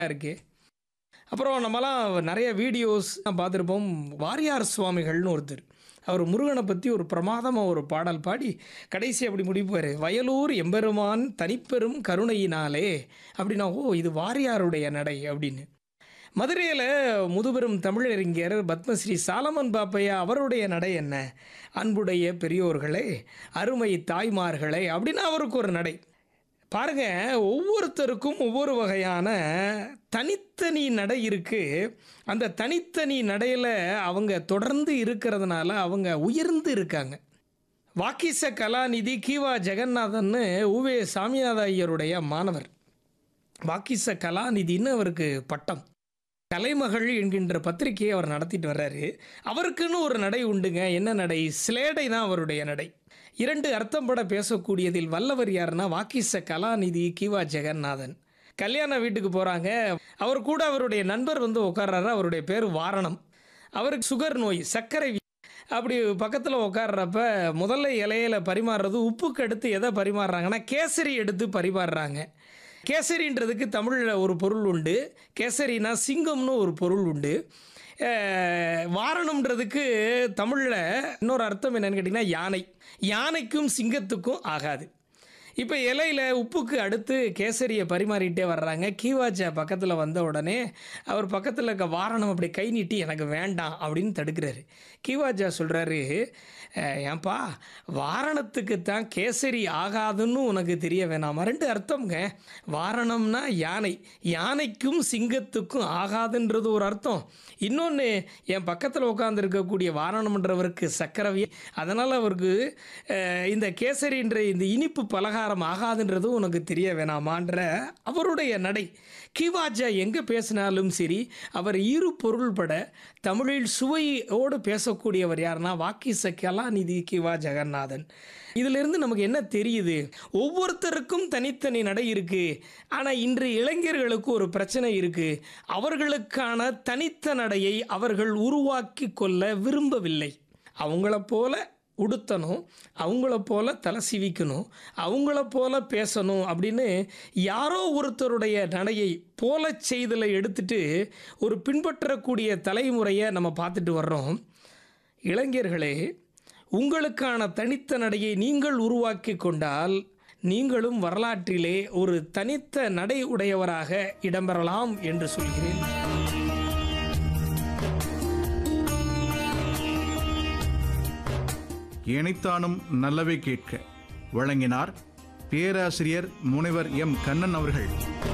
இருக்கு அப்புறம் நம்மலாம் நிறைய வீடியோஸ் பார்த்துருப்போம் வாரியார் சுவாமிகள்னு ஒருத்தர் அவர் முருகனை பற்றி ஒரு பிரமாதமாக ஒரு பாடல் பாடி கடைசி அப்படி முடிப்பார் வயலூர் எம்பெருமான் தனிப்பெரும் கருணையினாலே அப்படின்னா ஓ இது வாரியாருடைய நடை அப்படின்னு மதுரையில் முதுபெரும் தமிழறிஞர் பத்மஸ்ரீ சாலமன் பாப்பையா அவருடைய நடை என்ன அன்புடைய பெரியோர்களே அருமை தாய்மார்களே அப்படின்னு அவருக்கு ஒரு நடை பாருங்க ஒவ்வொருத்தருக்கும் ஒவ்வொரு வகையான தனித்தனி நடை இருக்கு அந்த தனித்தனி நடையில் அவங்க தொடர்ந்து இருக்கிறதுனால அவங்க உயர்ந்து இருக்காங்க வாக்கிச கலாநிதி கீவா ஜெகநாதன்னு உவே சாமிநாத ஐயருடைய மாணவர் வாக்கிச கலாநிதின்னு அவருக்கு பட்டம் கலைமகள் என்கின்ற பத்திரிகையை அவர் நடத்திட்டு வர்றாரு அவருக்குன்னு ஒரு நடை உண்டுங்க என்ன நடை சிலேடை தான் அவருடைய நடை இரண்டு அர்த்தம் பட பேசக்கூடியதில் வல்லவர் யாருன்னா வாக்கிச கலாநிதி கிவா ஜெகநாதன் கல்யாண வீட்டுக்கு போகிறாங்க அவர் கூட அவருடைய நண்பர் வந்து உட்கார்றாரு அவருடைய பேர் வாரணம் அவருக்கு சுகர் நோய் சர்க்கரை வி- அப்படி பக்கத்தில் உட்கார்றப்ப முதல்ல இலையில பரிமாறுறது உப்புக்கு அடுத்து எதை பரிமாறுறாங்கன்னா கேசரி எடுத்து பரிமாறுறாங்க கேசரின்றதுக்கு தமிழில் ஒரு பொருள் உண்டு கேசரினா சிங்கம்னு ஒரு பொருள் உண்டு அஹ், வாரணம்ன்றதுக்கு தமிழில் இன்னொரு அர்த்தம் என்னன்னு கேட்டிங்கன்னா யானை யானைக்கும் சிங்கத்துக்கும் ஆகாது இப்போ இலையில உப்புக்கு அடுத்து கேசரியை பரிமாறிட்டே வர்றாங்க கீவாச்சா பக்கத்தில் வந்த உடனே அவர் பக்கத்தில் இருக்க வாரணம் அப்படி கை நீட்டி எனக்கு வேண்டாம் அப்படின்னு தடுக்கிறாரு கீவாஜா சொல்கிறாரு ஏன்பா வாரணத்துக்கு தான் கேசரி ஆகாதுன்னு உனக்கு தெரிய வேணாமா ரெண்டு அர்த்தம்ங்க வாரணம்னா யானை யானைக்கும் சிங்கத்துக்கும் ஆகாதுன்றது ஒரு அர்த்தம் இன்னொன்று என் பக்கத்தில் உட்காந்துருக்கக்கூடிய வாரணம்ன்றவருக்கு சக்கரவி அதனால் அவருக்கு அஹ், இந்த கேசரின்ற இந்த இனிப்பு பலகாரம் ஆகாதுன்றது உனக்கு தெரிய வேணாமான்ற அவருடைய நடை கிவாஜா எங்கே பேசினாலும் சரி அவர் இரு பொருள்பட தமிழில் சுவையோடு பேசக்கூடியவர் யாருன்னா வாக்கிச கலாநிதி கிவா ஜெகநாதன் இதிலிருந்து நமக்கு என்ன தெரியுது ஒவ்வொருத்தருக்கும் தனித்தனி நடை இருக்கு ஆனால் இன்று இளைஞர்களுக்கு ஒரு பிரச்சனை இருக்கு அவர்களுக்கான தனித்த நடையை அவர்கள் உருவாக்கி கொள்ள விரும்பவில்லை அவங்கள போல உடுத்தணும் அவங்கள போல தலை சிவிக்கணும் அவங்கள போல பேசணும் அப்படின்னு யாரோ ஒருத்தருடைய நடையை போல செய்தலை எடுத்துட்டு ஒரு பின்பற்றக்கூடிய தலைமுறையை நம்ம பார்த்துட்டு வர்றோம் இளைஞர்களே உங்களுக்கான தனித்த நடையை நீங்கள் உருவாக்கி கொண்டால் நீங்களும் வரலாற்றிலே ஒரு தனித்த நடை உடையவராக இடம்பெறலாம் என்று சொல்கிறேன் இணைத்தானும் நல்லவை கேட்க வழங்கினார் பேராசிரியர் முனைவர் எம் கண்ணன் அவர்கள்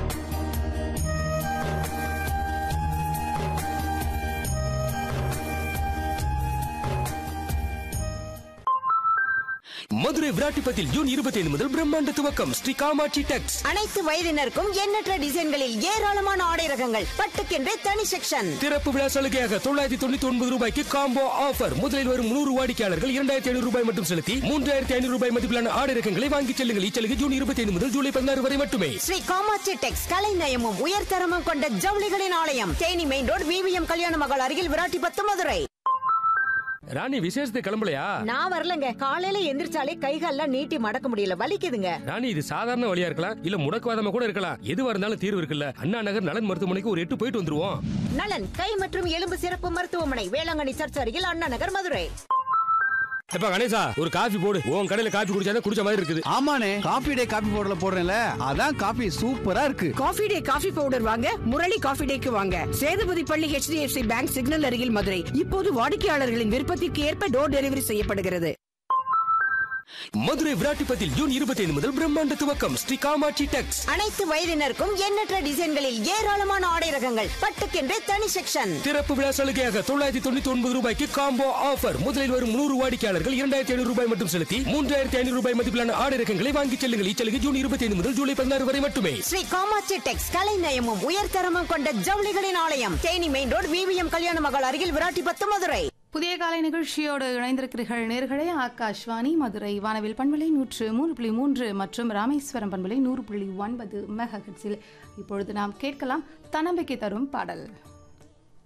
மதுரை விராட்டிப்பத்தில் ஜூன் இருபத்தி ஐந்து முதல் பிரம்மாண்ட துவக்கம் ஸ்ரீ காமாட்சி டெக்ஸ் அனைத்து வயதினருக்கும் எண்ணற்ற டிசைன்களில் ஏராளமான ஆடை ரகங்கள் பட்டுக்கென்றே தனி செக்ஷன் திறப்பு விழா சலுகையாக தொள்ளாயிரத்தி தொண்ணூத்தி ஒன்பது ரூபாய்க்கு காம்போ ஆஃபர் முதலில் வரும் நூறு வாடிக்கையாளர்கள் இரண்டாயிரத்தி ஐநூறு ரூபாய் மட்டும் செலுத்தி மூன்றாயிரத்தி ஐநூறு ரூபாய் மதிப்பிலான ஆடை ரகங்களை வாங்கிச் செல்லுங்கள் இச்சலுகை ஜூன் இருபத்தி ஐந்து முதல் ஜூலை பதினாறு வரை மட்டுமே ஸ்ரீ காமாட்சி டெக்ஸ் கலை நயமும் உயர்தரமும் கொண்ட ஜவுளிகளின் ஆலயம் தேனி மெயின் ரோடு விவிஎம் கல்யாண மகள் அருகில் விராட்டிபத்து மதுரை ராணி விசேஷத்தை கிளம்பலையா நான் வரலங்க காலையில எந்திரிச்சாலே கைகால்லாம் நீட்டி மடக்க முடியல வலிக்குதுங்க ராணி இது சாதாரண வழியா இருக்கலாம் இல்ல முடக்குவாதமா கூட இருக்கலாம் எதுவா இருந்தாலும் தீர்வு இருக்குல்ல அண்ணா நகர் நலன் மருத்துவமனைக்கு ஒரு எட்டு போயிட்டு வந்துருவோம் நலன் கை மற்றும் எலும்பு சிறப்பு மருத்துவமனை வேளாங்கண்ணி சர்ச் அருகில் அண்ணா நகர் மதுரை எப்ப கணேசா ஒரு காஃபி போடு உன் கடையில காஃபி குடிச்சாதான் குடிச்ச மாதிரி இருக்குது ஆமாண்ணே காபி டே காபி பவுடர்ல போடுறேன்ல அதான் காபி சூப்பரா இருக்கு காஃபி டே காஃபி பவுடர் வாங்க முரளி காஃபி டேக்கு வாங்க சேதுபதி பள்ளி HDFC பேங்க் சிக்னல் அருகில் மதுரை இப்போது வாடிக்கையாளர்களின் விருப்பத்திற்கு ஏற்ப டோர் டெலிவரி செய்யப்படுகிறது மதுரை விராட்டிப்பத்தில் ஜூன் இருபத்தி ஐந்து முதல் பிரம்மாண்ட துவக்கம் ஸ்ரீ காமாட்சி டெக்ஸ் அனைத்து வயதினருக்கும் எண்ணற்ற டிசைன்களில் ஏராளமான ஆடை ரகங்கள் பட்டுக்கென்றே தனி செக்ஷன் திறப்பு விழா சலுகையாக தொள்ளாயிரத்தி தொண்ணூத்தி ஒன்பது ரூபாய்க்கு காம்போ ஆஃபர் முதலில் வரும் நூறு வாடிக்கையாளர்கள் இரண்டாயிரத்தி ஐநூறு ரூபாய் மட்டும் செலுத்தி மூன்றாயிரத்தி ஐநூறு ரூபாய் மதிப்பிலான ஆடை ரகங்களை வாங்கிச் செல்லுங்கள் இச்சலுகை ஜூன் இருபத்தி ஐந்து முதல் ஜூலை பதினாறு வரை மட்டுமே ஸ்ரீ காமாட்சி டெக்ஸ் கலை நயமும் உயர்தரமும் கொண்ட ஜவுளிகளின் ஆலயம் தேனி மெயின் ரோடு விவிஎம் கல்யாண மகள் அருகில் விராட்டிபத்து மதுரை புதிய காலை நிகழ்ச்சியோடு இணைந்திருக்கிறீர்கள் நேர்களே ஆகாஷ்வாணி மதுரை வானவில் பண்பலை நூற்று மூன்று புள்ளி மூன்று மற்றும் ராமேஸ்வரம் பண்பலை நூறு புள்ளி ஒன்பது மெகா இப்பொழுது நாம் கேட்கலாம் தன்னம்பிக்கை தரும் பாடல்